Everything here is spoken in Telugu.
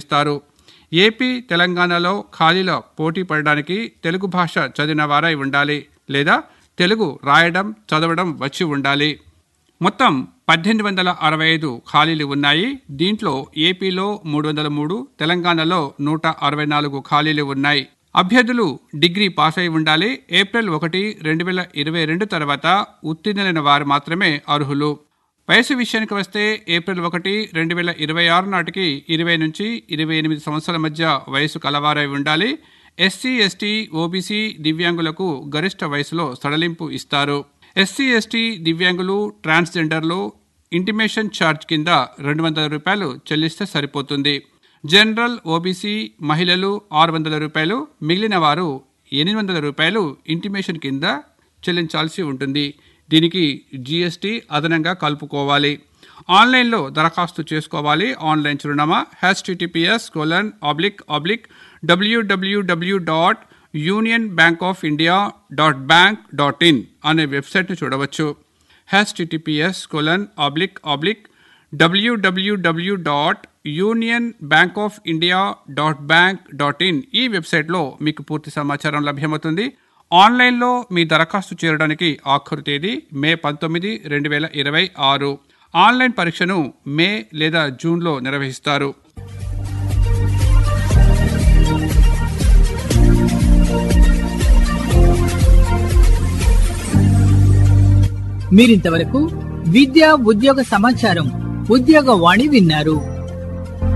నిర్వహిస్తారు ఏపీ తెలంగాణలో ఖాళీల పోటీ పడడానికి తెలుగు భాష చదివిన వారై ఉండాలి లేదా తెలుగు రాయడం చదవడం వచ్చి ఉండాలి మొత్తం పద్దెనిమిది వందల అరవై ఐదు ఖాళీలు ఉన్నాయి దీంట్లో ఏపీలో మూడు వందల మూడు తెలంగాణలో నూట అరవై నాలుగు ఖాళీలు ఉన్నాయి అభ్యర్థులు డిగ్రీ పాస్ అయి ఉండాలి ఏప్రిల్ ఒకటి రెండు వేల ఇరవై రెండు తర్వాత ఉత్తీర్ణులైన వారు మాత్రమే అర్హులు వయసు విషయానికి వస్తే ఏప్రిల్ ఒకటి రెండు వేల ఇరవై ఆరు నాటికి ఇరవై నుంచి ఇరవై ఎనిమిది సంవత్సరాల మధ్య వయసు కలవారై ఉండాలి ఎస్సీ ఎస్టీ ఓబీసీ దివ్యాంగులకు గరిష్ట వయసులో సడలింపు ఇస్తారు ఎస్సీ ఎస్టీ దివ్యాంగులు ట్రాన్స్జెండర్లు ఇంటిమేషన్ ఛార్జ్ కింద రెండు వందల రూపాయలు చెల్లిస్తే సరిపోతుంది జనరల్ ఓబీసీ మహిళలు ఆరు వందల రూపాయలు మిగిలిన వారు ఎనిమిది వందల రూపాయలు ఇంటిమేషన్ కింద చెల్లించాల్సి ఉంటుంది దీనికి జీఎస్టీ అదనంగా కలుపుకోవాలి ఆన్లైన్లో దరఖాస్తు చేసుకోవాలి ఆన్లైన్ చిరునామా hash TTPS colon oblique oblique WWW dot union bank of India dot bank dot in అనే వెబ్సైట్ను చూడవచ్చు hash TTPS colon oblique oblique WWW dot union bank of India dot bank dot in ఈ వెబ్సైట్లో మీకు పూర్తి సమాచారం లభ్యమవుతుంది ఆన్లైన్లో మీ దరఖాస్తు చేరడానికి ఆఖరు తేదీ మే పంతొమ్మిది రెండు వేల ఇరవై ఆరు ఆన్లైన్ పరీక్షను మే లేదా జూన్లో నిర్వహిస్తారు మీరింతవరకు విద్యా ఉద్యోగ సమాచారం ఉద్యోగ వాణి విన్నారు